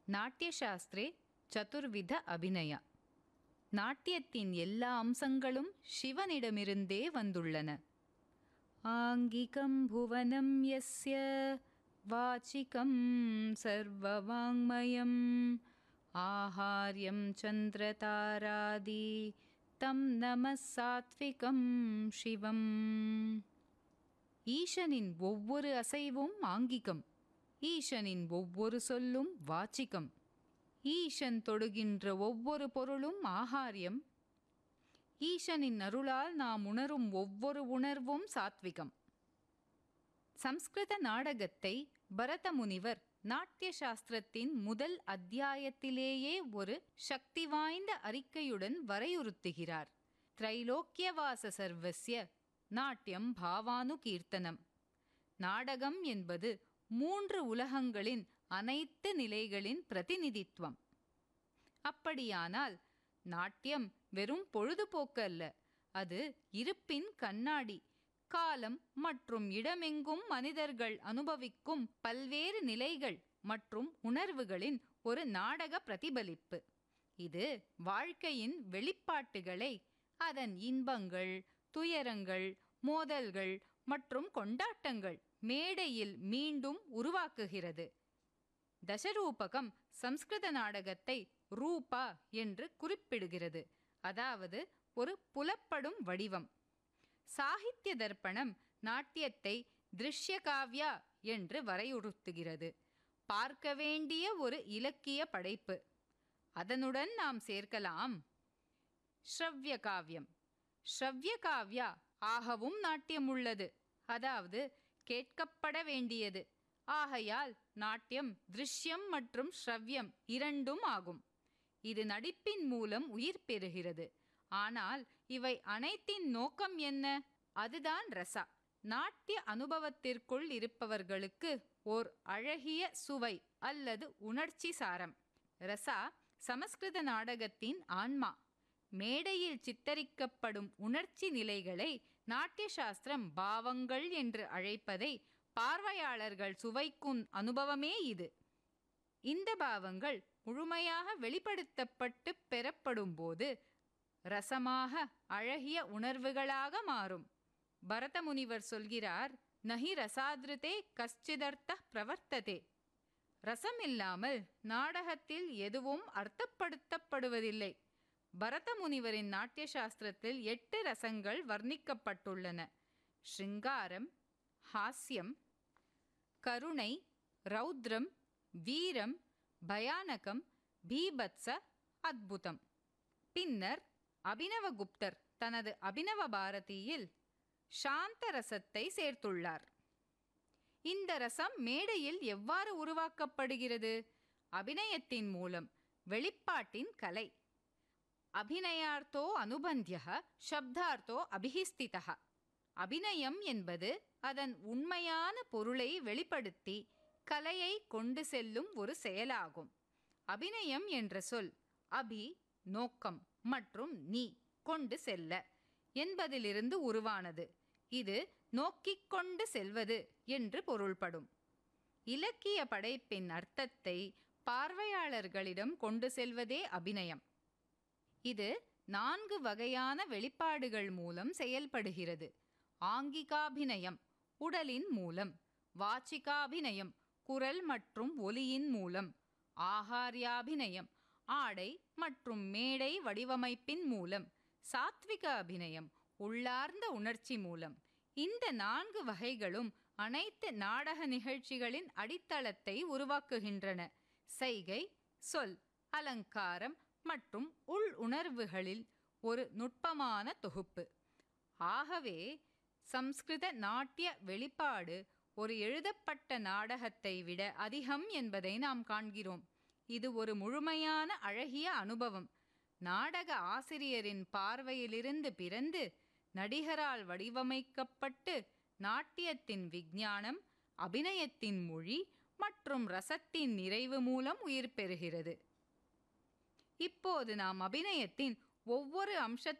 நாட்டியசாஸ்திரே சதுர்வித அபிநய நாட்டியத்தின் எல்லா அம்சங்களும் சிவனிடமிருந்தே வந்துள்ளன ஆங்கிகம் புவனம் யஸ்ய வாச்சிகம் சர்வவாங்மயம் ஆஹாரியம் சந்திரதாராதி தம் நம சாத்விகம் சிவம் ஈசனின் ஒவ்வொரு அசைவும் ஆங்கிகம் ஈசனின் ஒவ்வொரு சொல்லும் வாச்சிகம் ஈசன் தொடுகின்ற ஒவ்வொரு பொருளும் ஆகாரியம் ஈசனின் அருளால் நாம் உணரும் ஒவ்வொரு உணர்வும் சாத்விகம் சம்ஸ்கிருத நாடகத்தை பரத முனிவர் நாட்டிய சாஸ்திரத்தின் முதல் அத்தியாயத்திலேயே ஒரு சக்தி வாய்ந்த அறிக்கையுடன் வரையுறுத்துகிறார் திரைலோக்கியவாச சர்வஸ்ய நாட்டியம் பாவானு கீர்த்தனம் நாடகம் என்பது மூன்று உலகங்களின் அனைத்து நிலைகளின் பிரதிநிதித்துவம் அப்படியானால் நாட்டியம் வெறும் பொழுதுபோக்கு அல்ல அது இருப்பின் கண்ணாடி காலம் மற்றும் இடமெங்கும் மனிதர்கள் அனுபவிக்கும் பல்வேறு நிலைகள் மற்றும் உணர்வுகளின் ஒரு நாடக பிரதிபலிப்பு இது வாழ்க்கையின் வெளிப்பாட்டுகளை அதன் இன்பங்கள் துயரங்கள் மோதல்கள் மற்றும் கொண்டாட்டங்கள் மேடையில் மீண்டும் உருவாக்குகிறது தசரூபகம் சம்ஸ்கிருத நாடகத்தை ரூபா என்று குறிப்பிடுகிறது அதாவது ஒரு புலப்படும் வடிவம் சாகித்ய தர்ப்பணம் நாட்டியத்தை திருஷ்ய காவ்யா என்று வரையுறுத்துகிறது பார்க்க வேண்டிய ஒரு இலக்கிய படைப்பு அதனுடன் நாம் சேர்க்கலாம் ஸ்ரவ்ய காவியம் ஸ்ரவ்ய காவ்யா ஆகவும் நாட்டியம் உள்ளது அதாவது கேட்கப்பட வேண்டியது ஆகையால் நாட்டியம் திருஷ்யம் மற்றும் ஸ்ரவ்யம் இரண்டும் ஆகும் இது நடிப்பின் மூலம் உயிர் பெறுகிறது ஆனால் இவை அனைத்தின் நோக்கம் என்ன அதுதான் ரசா நாட்டிய அனுபவத்திற்குள் இருப்பவர்களுக்கு ஓர் அழகிய சுவை அல்லது உணர்ச்சி சாரம் ரசா சமஸ்கிருத நாடகத்தின் ஆன்மா மேடையில் சித்தரிக்கப்படும் உணர்ச்சி நிலைகளை நாட்டிய சாஸ்திரம் பாவங்கள் என்று அழைப்பதை பார்வையாளர்கள் சுவைக்கும் அனுபவமே இது இந்த பாவங்கள் முழுமையாக வெளிப்படுத்தப்பட்டு பெறப்படும்போது ரசமாக அழகிய உணர்வுகளாக மாறும் பரத முனிவர் சொல்கிறார் நஹி ரசாதிருதே கஷ்டிதர்த்த பிரவர்த்ததே ரசம் இல்லாமல் நாடகத்தில் எதுவும் அர்த்தப்படுத்தப்படுவதில்லை பரத முனிவரின் நாட்டிய சாஸ்திரத்தில் எட்டு ரசங்கள் வர்ணிக்கப்பட்டுள்ளன ஸ்ருங்காரம் ஹாஸ்யம் கருணை ரௌத்ரம் வீரம் பயானகம் பீபத்ச அத்புதம் பின்னர் அபினவகுப்தர் தனது அபினவ பாரதியில் சாந்த ரசத்தை சேர்த்துள்ளார் இந்த ரசம் மேடையில் எவ்வாறு உருவாக்கப்படுகிறது அபிநயத்தின் மூலம் வெளிப்பாட்டின் கலை அபிநயார்த்தோ அனுபந்திய சப்தார்த்தோ அபிஹிஸ்திதா அபிநயம் என்பது அதன் உண்மையான பொருளை வெளிப்படுத்தி கலையை கொண்டு செல்லும் ஒரு செயலாகும் அபிநயம் என்ற சொல் அபி நோக்கம் மற்றும் நீ கொண்டு செல்ல என்பதிலிருந்து உருவானது இது நோக்கிக் கொண்டு செல்வது என்று பொருள்படும் இலக்கிய படைப்பின் அர்த்தத்தை பார்வையாளர்களிடம் கொண்டு செல்வதே அபிநயம் இது நான்கு வகையான வெளிப்பாடுகள் மூலம் செயல்படுகிறது ஆங்கிகாபிநயம் உடலின் மூலம் வாச்சிகாபிநயம் குரல் மற்றும் ஒலியின் மூலம் ஆகாரியாபிநயம் ஆடை மற்றும் மேடை வடிவமைப்பின் மூலம் சாத்விக அபிநயம் உள்ளார்ந்த உணர்ச்சி மூலம் இந்த நான்கு வகைகளும் அனைத்து நாடக நிகழ்ச்சிகளின் அடித்தளத்தை உருவாக்குகின்றன செய்கை சொல் அலங்காரம் மற்றும் உள் உணர்வுகளில் ஒரு நுட்பமான தொகுப்பு ஆகவே சம்ஸ்கிருத நாட்டிய வெளிப்பாடு ஒரு எழுதப்பட்ட நாடகத்தை விட அதிகம் என்பதை நாம் காண்கிறோம் இது ஒரு முழுமையான அழகிய அனுபவம் நாடக ஆசிரியரின் பார்வையிலிருந்து பிறந்து நடிகரால் வடிவமைக்கப்பட்டு நாட்டியத்தின் விஞ்ஞானம் அபிநயத்தின் மொழி மற்றும் ரசத்தின் நிறைவு மூலம் உயிர் பெறுகிறது இப்போது நாம் அபிநயத்தின் ஒவ்வொரு அம்ச